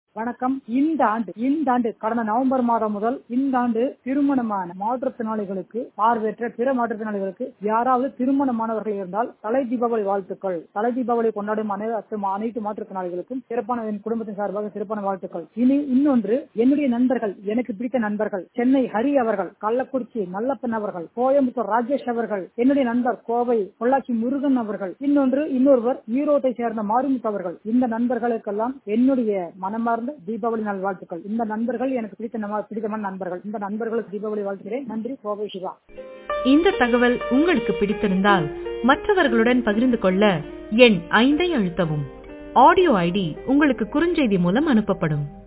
வணக்கம் இந்த ஆண்டு இந்த ஆண்டு கடந்த நவம்பர் மாதம் முதல் இந்த ஆண்டு திருமணமான மாற்றுத்திறனாளிகளுக்கு பார்வையற்ற பிற மாற்றுத்திறனாளிகளுக்கு யாராவது திருமணமானவர்கள் இருந்தால் தலை தீபாவளி வாழ்த்துக்கள் தலை தீபாவளி கொண்டாடும் அனைத்து அனைத்து மாற்றுத்திறனாளிகளுக்கும் சிறப்பான என் குடும்பத்தின் சார்பாக சிறப்பான வாழ்த்துக்கள் இனி இன்னொன்று என்னுடைய நண்பர்கள் எனக்கு பிடித்த நண்பர்கள் சென்னை ஹரி அவர்கள் கள்ளக்குறிச்சி நல்லப்பன் அவர்கள் கோயம்புத்தூர் ராஜேஷ் அவர்கள் என்னுடைய நண்பர் கோவை பொள்ளாச்சி முருகன் அவர்கள் இன்னொன்று இன்னொருவர் ஈரோட்டை சேர்ந்த மாரிமுத்து அவர்கள் இந்த நண்பர்களுக்கெல்லாம் என்னுடைய மனமார்ந்த தீபாவளி நாள் வாழ்த்துக்கள் இந்த நண்பர்கள் எனக்கு பிடித்த நம்ம- பிடித்தமான நண்பர்கள் இந்த நண்பர்களுக்கு தீபாவளி வாழ்த்துகிறேன் நன்றி கோவை சிவா இந்த தகவல் உங்களுக்கு பிடித்திருந்தால் மற்றவர்களுடன் பகிர்ந்து கொள்ள எண் ஐந்தை அழுத்தவும் ஆடியோ ஐடி உங்களுக்கு குறுஞ்செய்தி மூலம் அனுப்பப்படும்